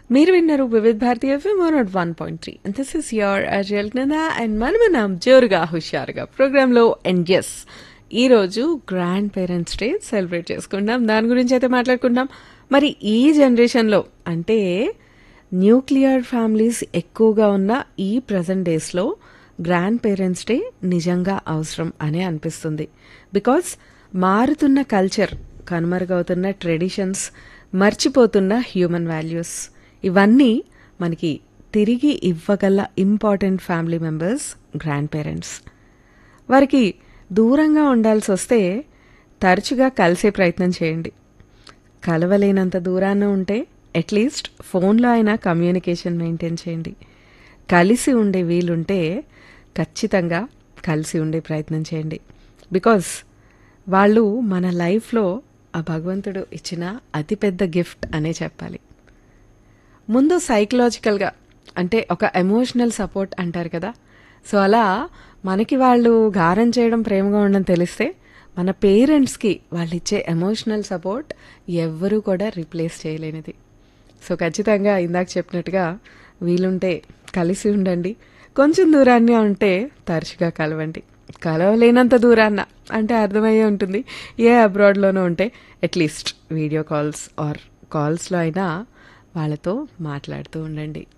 మీరు విన్నారు Vividh Bharatiya FM one one point three and this is your Ajal Nanda and మనమనం జోరుగా హుషారుగా ప్రోగ్రాంలో అండ్ ఎస్ ఈరోజు గ్రాండ్ పేరెంట్స్ డే సెలబ్రేట్ చేసుకుంటాం దాని గురించి అయితే మాట్లాడుకుంటాం మరి ఈ జనరేషన్లో అంటే న్యూక్లియర్ ఫ్యామిలీస్ ఎక్కువగా ఉన్న ఈ ప్రజెంట్ డేస్లో గ్రాండ్ పేరెంట్స్ డే నిజంగా అవసరం అనే అనిపిస్తుంది బికాస్ మారుతున్న కల్చర్ కనుమరుగవుతున్న ట్రెడిషన్స్ మర్చిపోతున్న హ్యూమన్ వాల్యూస్ ఇవన్నీ మనకి తిరిగి ఇవ్వగల important family members grand parents వారికి దూరంగా ఉండాల్సి వస్తే తరచుగా కలిసే ప్రయత్నం చేయండి కలవలేనంత దూరాన ఉంటే అట్లీస్ట్ ఫోన్లో అయినా కమ్యూనికేషన్ మెయింటైన్ చేయండి కలిసి ఉండే వీలుంటే ఖచ్చితంగా కలిసి ఉండే ప్రయత్నం చేయండి బికాస్ వాళ్ళు మన లైఫ్లో ఆ భగవంతుడు ఇచ్చిన అతిపెద్ద గిఫ్ట్ అనే చెప్పాలి ముందు సైకలాజికల్గా అంటే ఒక ఎమోషనల్ సపోర్ట్ అంటారు కదా సో అలా మనకి వాళ్ళు గారం చేయడం ప్రేమగా ఉండడం తెలిస్తే మన పేరెంట్స్కి వాళ్ళు ఇచ్చే ఎమోషనల్ సపోర్ట్ ఎవ్వరూ కూడా రీప్లేస్ చేయలేనిది సో ఖచ్చితంగా ఇందాక చెప్పినట్టుగా వీలుంటే కలిసి ఉండండి కొంచెం దూరాన్ని ఉంటే తరచుగా కలవండి కలవలేనంత దూరాన్న అంటే అర్థమయ్యే ఉంటుంది ఏ అబ్రాడ్లోనూ ఉంటే అట్లీస్ట్ వీడియో కాల్స్ ఆర్ కాల్స్లో అయినా వాళ్ళతో మాట్లాడుతూ ఉండండి